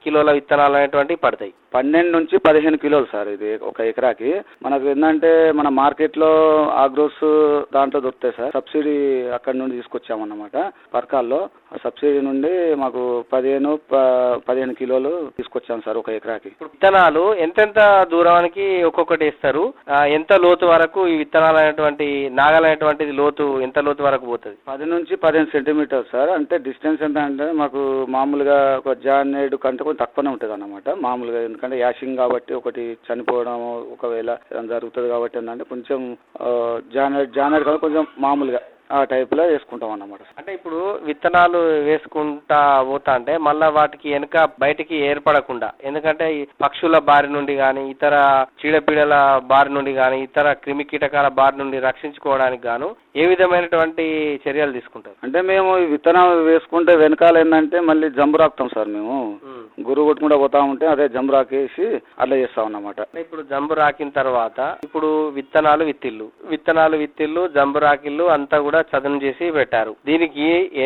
కిలోల విత్తనాలు అనేటువంటివి పడతాయి పన్నెండు నుంచి పదిహేను కిలోలు సార్ ఇది ఒక ఎకరాకి మనకు ఏంటంటే మన మార్కెట్లో ఆగ్రోస్ దాంట్లో దొరుకుతాయి సార్ సబ్సిడీ అక్కడ నుండి తీసుకొచ్చామన్నమాట పర్కాల్లో ఆ సబ్సిడీ నుండి మాకు పదిహేను ప- పదిహేను కిలోలు తీసుకొచ్చాం సార్ ఒక ఎకరాకి ఇప్పుడు విత్తనాలు ఎంతెంత దూరానికి ఒక్కొక్కటి వేస్తారు ఆ, ఎంత లోతు వరకు ఈ విత్తనాలు అనేటువంటి నాగలు అనేటువంటిది లోతు ఎంత లోతు వరకు పోతుంది పది నుంచి పదిహేను సెంటీమీటర్ సార్ అంటే డిస్టెన్స్ ఎంత అంటే మాకు మామూలుగా ఒక జానేడు కంటే కొంచెం తక్కువనే ఉంటుంది అన్నమాట మామూలుగా ఎందుకంటే యాషింగ్ కాబట్టి ఒకటి చనిపోవడం ఒకవేళ ఏదైనా జరుగుతుంది కాబట్టి ఏంటంటే కొంచెం ఆ, జానేడు జానేడు కన్నా కొంచెం మామూలుగా ఆ టైప్లో వేసుకుంటాం అన్నమాట అంటే ఇప్పుడు విత్తనాలు వేసుకుంటా పోతా అంటే మళ్ళా వాటికి వెనుక బయటికి ఏర్పడకుండా ఎందుకంటే ఈ పక్షుల బారి నుండి కానీ ఇతర చీడపీడల బారి నుండి కానీ ఇతర క్రిమి కీటకాల బారి నుండి రక్షించుకోవడానికి గాను ఏ విధమైనటువంటి చర్యలు తీసుకుంటారు అంటే మేము ఈ విత్తనం వేసుకుంటే వెనకాల ఏంటంటే మళ్ళీ జంబు రాకుతాం సార్ మేము గురువు కొట్టుకుంటూ పోతా ఉంటే అదే జంబు రాకేసి అట్లా చేస్తాం అన్నమాట అంటే ఇప్పుడు జంబు రాకిన తర్వాత ఇప్పుడు విత్తనాలు విత్తిళ్ళు విత్తనాలు విత్తిళ్ళు జంబు రాకిళ్ళు అంతా కూడా చదును చేసి పెట్టారు దీనికి